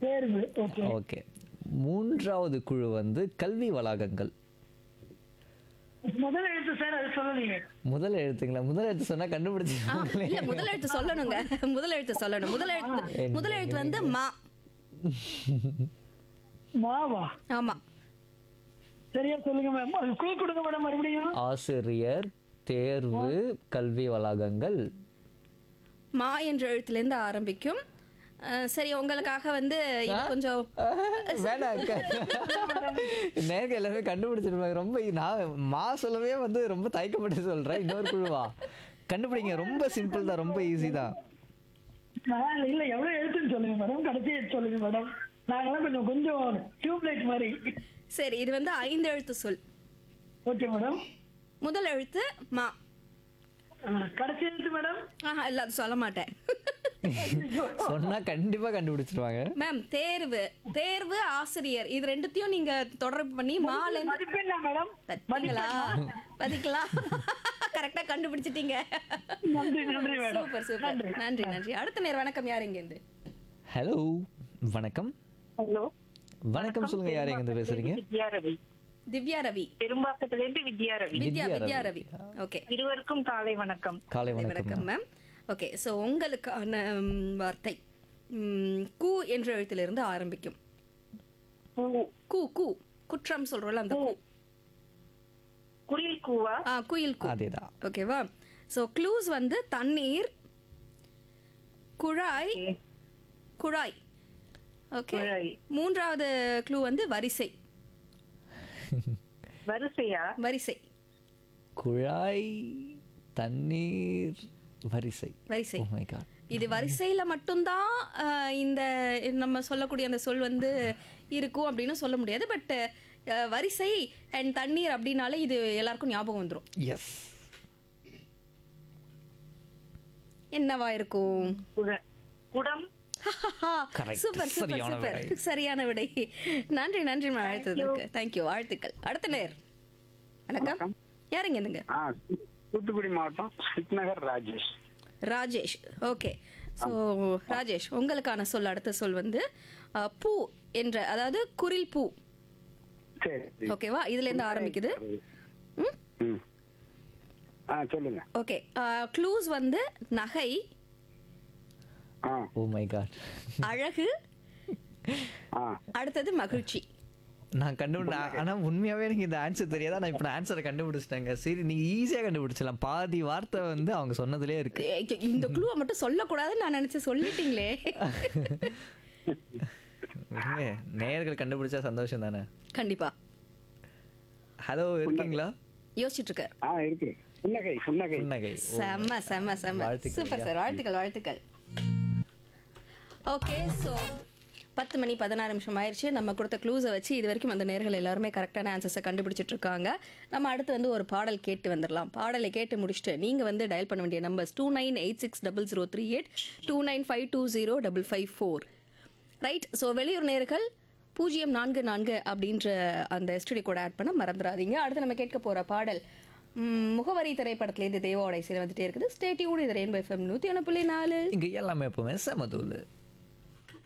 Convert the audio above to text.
தேர்வு okay okay மூன்றாவது குழு வந்து கல்வி வளாகங்கள் முதல் எழுத்து சார் அது சொல்லலீங்க முதல் எழுத்துங்களா முதல் எழுத்து சொன்னா ஆ, கண்டுபிடிச்சிருவாங்களே இல்ல முதல் எழுத்து சொல்லணுங்க முதல் எழுத்து சொல்லணும் முதல் எழுத்து முதல் எழுத்து வந்து மா மாவா ஆமா சரியா சொல்லுங்க மேம் அது குழு கொடுங்க மேடம் மறுபடியும் ஆசிரியர் தேர்வு கல்வி வளாகங்கள் மா என்ற எழுத்துல இருந்து ஆரம்பிக்கும் அஹ், சரி உங்களுக்காக வந்து இது கொஞ்சம் வேணாம் அக்கா. நேருக்கு எல்லாமே கண்டுபிடிச்சிருப்பாங்க ரொம்ப நான் மா சொல்லவே வந்து ரொம்ப தயக்கப்பட்டு சொல்றேன் இன்னொரு குழுவா கண்டுபிடிங்க ரொம்ப சிம்பிள் தான் ரொம்ப ஈஸி தான் நான் இல்ல எவ்வளவு எழுத்துன்னு சொல்லுங்க மேடம் கடைசி எழுத்து சொல்லுங்க மேடம் நாங்கெல்லாம் கொஞ்சம் கொஞ்சம் டியூப்லைட் மாதிரி சரி இது வந்து ஐந்து எழுத்து சொல் ஓகே மேடம் முதல் எழுத்து மா கடைசி எழுத்து மேடம் ஆஹா இல்ல அது சொல்ல மாட்டேன் சொன்னா கண்டிப்பா கண்டுபிடிச்சிருவாங்க மேம் தேர்வு தேர்வு ஆசிரியர் இது ரெண்டுத்தையும் நீங்க தொடர்பு பண்ணி மால இருந்து- மதிப்பெண்ணா மேடம் பாத்தீங்களா பாத்தீங்களா கரெக்டா கண்டுபிடிச்சிட்டீங்க நன்றி நன்றி மேடம் சூப்பர் சூப்பர் நன்றி நன்றி அடுத்த நேரம் வணக்கம் யார் இங்க இருந்து ஹலோ வணக்கம் ஹலோ வணக்கம் சொல்லுங்க யார் எங்க பேசுறீங்க வித்யா ரவி திவ்யா ரவி பெரும்பாக்கத்துல இருந்து வித்யா ரவி வித்யா வித்யா வித்யா ரவி ஓகே இருவருக்கும் காலை வணக்கம் காலை வணக்கம் வணக்கம் மேம் ஓகே ஸோ உங்களுக்கான ம், வார்த்தை ம், கு என்ற எழுத்திலிருந்து ஆரம்பிக்கும் பூ கு கு குற்றம் சொல்றோம்ல அந்த கு குயில் கூவா ஆ குயில் கு அதேதான் ஓகேவா ஸோ க்ளூஸ் வந்து தண்ணீர் குழாய் குழாய் ஓகே குழாய். மூன்றாவது க்ளூ வந்து வரிசை வரிசையா வரிசை குழாய் தண்ணீர் வரிசை வரிசை ஓ மை காட் இது வரிசையில மட்டும்தான் ஆஹ், இந்த நம்ம சொல்லக்கூடிய அந்த சொல் வந்து இருக்கும் அப்படின்னு சொல்ல முடியாது பட் வரிசை அண்ட் தண்ணீர் அப்படின்னாலே இது எல்லாருக்கும் ஞாபகம் வந்துடும் எஸ் என்னவா இருக்கும் குட- குடம் Correct. சூப்பர் சூப்பர் சரியான சூப்பர் விடை. சரியான விடை நன்றி நன்றி மேம் அழைத்ததுக்கு தேங்க்யூ வாழ்த்துக்கள் அடுத்த நேர் வணக்கம் யாருங்க இருந்துங்க ஆ தூத்துக்குடி மாவட்டம் சிக்நகர் ராஜேஷ் ராஜேஷ் ஓகே ஸோ ராஜேஷ் உங்களுக்கான சொல் அடுத்த சொல் வந்து அஹ், பூ என்ற அதாவது குரில் பூ சரி ஓகேவா இதுல இருந்து ஆரம்பிக்குது ம் ம் ஆ சொல்லுங்க ஓகே க்ளூஸ் வந்து நகை ஆ ஓ மை காட் அழகு ஆ அடுத்தது மகிழ்ச்சி நான் கண்டுபிடி ஆனா உண்மையாவே எனக்கு இந்த ஆன்சர் தெரியாதா நான் இப்போ ஆன்சரை கண்டுபிடிச்சிட்டேங்க சரி நீங்க ஈஸியா கண்டுபிடிச்சலாம் பாதி வார்த்தை வந்து அவங்க சொன்னதுலயே இருக்கு ஏ, இந்த க்ளூவை மட்டும் சொல்லக்கூடாதுன்னு நான் நினைச்சு சொல்லிட்டீங்களே விடுங்க, நேயர்கள் கண்டுபிடிச்சா சந்தோஷம் தானே கண்டிப்பா ஹலோ இருக்கீங்களா யோசிச்சுட்டு இருக்காரு ஆ இருக்கு புன்னகை புன்னகை புன்னகை ஓ, செம்ம செம்ம செம்ம வாழ்த்துக்கள், சூப்பர் சார் வாழ்த்துக்கள் வாழ்த்துக்கள் ஓகே ஸோ பத்து மணி பதினாறு நிமிஷம் ஆயிடுச்சு நம்ம கொடுத்த க்ளூஸை வச்சு இது வரைக்கும் அந்த நேர்கள் எல்லாருமே கரெக்டான ஆன்சர்ஸை கண்டுபிடிச்சிட்டு இருக்காங்க நம்ம அடுத்து வந்து ஒரு பாடல் கேட்டு வந்துடலாம் பாடலை கேட்டு முடிச்சுட்டு நீங்கள் வந்து டயல் பண்ண வேண்டிய numbers two nine eight six double zero three eight two nine five two zero double five four right so வெளியூர் நேர்கள் பூஜ்ஜியம் நான்கு நான்கு அப்படின்ற அந்த எஸ்டிடி கூட ஆட் பண்ண மறந்துடாதீங்க அடுத்து நம்ம கேட்க போகிற பாடல் ம், முகவரி திரைப்படத்துலேருந்து தேவாவோட இசையில் வந்துட்டே இருக்குது ஸ்டேட்யூன் இது ரெயின்போ எஃப்எம் நூற்றி ஒன்று புள்ளி நாலு இங்க எல்லாமே எப்பவுமே செமதூள்